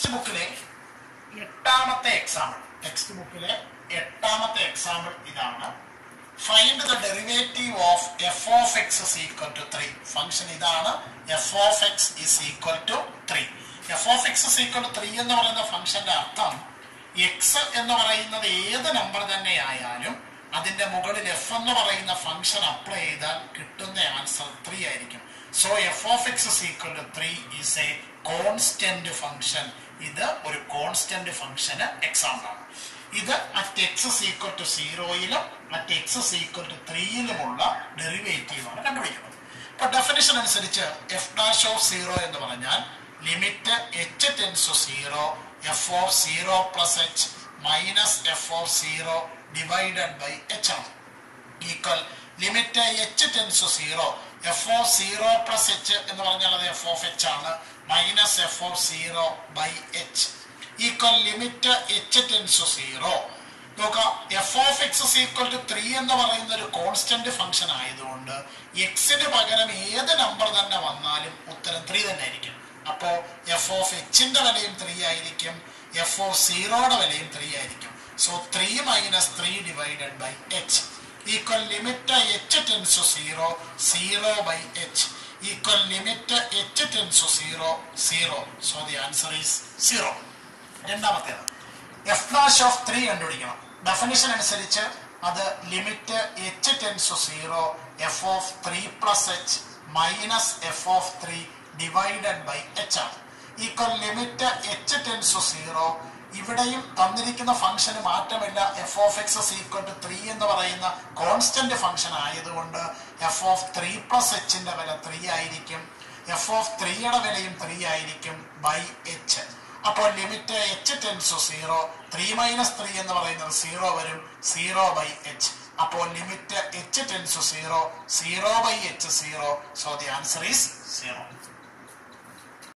text ബുക്കിലെ എട്ടാമത്തെ example text ബുക്കിലെ എട്ടാമത്തെ എക്സാമ്പിൾ ഇതാണ് find the derivative of F of X is equal to three function ഇതാണ് F of X is equal to three F of X is equal to three എന്ന് പറയുന്ന ഫംഗ്ഷന്റെ അർത്ഥം എക്സ് എന്ന് പറയുന്നത് ഏത് നമ്പർ തന്നെ ആയാലും അതിന്റെ മുകളിൽ എഫ് എന്ന് പറയുന്ന ഫംഗ്ഷൻ അപ്ലൈ ചെയ്താൽ കിട്ടുന്ന ആൻസർ ത്രീ ആയിരിക്കും so F of X is equal to three is a constant function ഇത് ഒരു കോൺസ്റ്റന്റ് ഫംഗ്ഷന് എക്സാമ്പിൾ ആണ് ഇത് അറ്റ് എക്സ് ഈക്വൽ ടു സീറോയിലും അറ്റ് എക്സ് ഈക്വൽ ടു ത്രീയിലുമുള്ള ഡെറിവേറ്റീവ് ആണ് കണ്ടുപിടിക്കുന്നത് ഇപ്പൊ ഡെഫിനിഷൻ അനുസരിച്ച് എഫ് ഡാഷ് ഓഫ് സീറോ എന്ന് പറഞ്ഞാൽ limit H tends to zero F of zero plus H minus F of zero divided by H ആണ് equal limit H tends to zero F of zero plus H എന്ന് പറഞ്ഞാൽ അത് F of H ആണ് minus F of zero by H equal limit H tends to zero നോക്കാം F of X equal to three എന്ന് പറയുന്ന ഒരു constant function ആയതുകൊണ്ട് എക്സിന് പകരം ഏത് നമ്പർ തന്നെ വന്നാലും ഉത്തരം ത്രീ തന്നെ ആയിരിക്കും അപ്പോ എഫ് ഓഫ് എച്ചിന്റെ വിലയും ത്രീ ആയിരിക്കും എഫ് ഓഫ് സീറോയുടെ വിലയും ത്രീ ആയിരിക്കും so three minus three divided by H equal limit H tends to zero zero by H equal limit H tends to zero zero so the answer is zero രണ്ടാമത്തേത് F dash of three കണ്ടുപിടിക്കണം definition അനുസരിച്ച് അത് limit H tends to zero F of three plus H minus F of three divided by H ആണ് equal limit H tends to zero ഇവിടെയും തന്നിരിക്കുന്ന ഫംഗ്ഷന് മാറ്റമില്ല F of X equal to three എന്ന് പറയുന്ന കോൺസ്റ്റന്റ് ഫംഗ്ഷൻ ആയതുകൊണ്ട് F of three plus എച്ചിന്റെ വില ത്രീ ആയിരിക്കും എഫ് ഓഫ് ത്രീയുടെ വിലയും ത്രീ ആയിരിക്കും ബൈ എച്ച് അപ്പോൾ limit H tends to zero three minus three എന്ന് പറയുന്നത് സീറോ വരും സീറോ ബൈ എച്ച് അപ്പോൾ limit H tends to zero zero by H zero so the answer is zero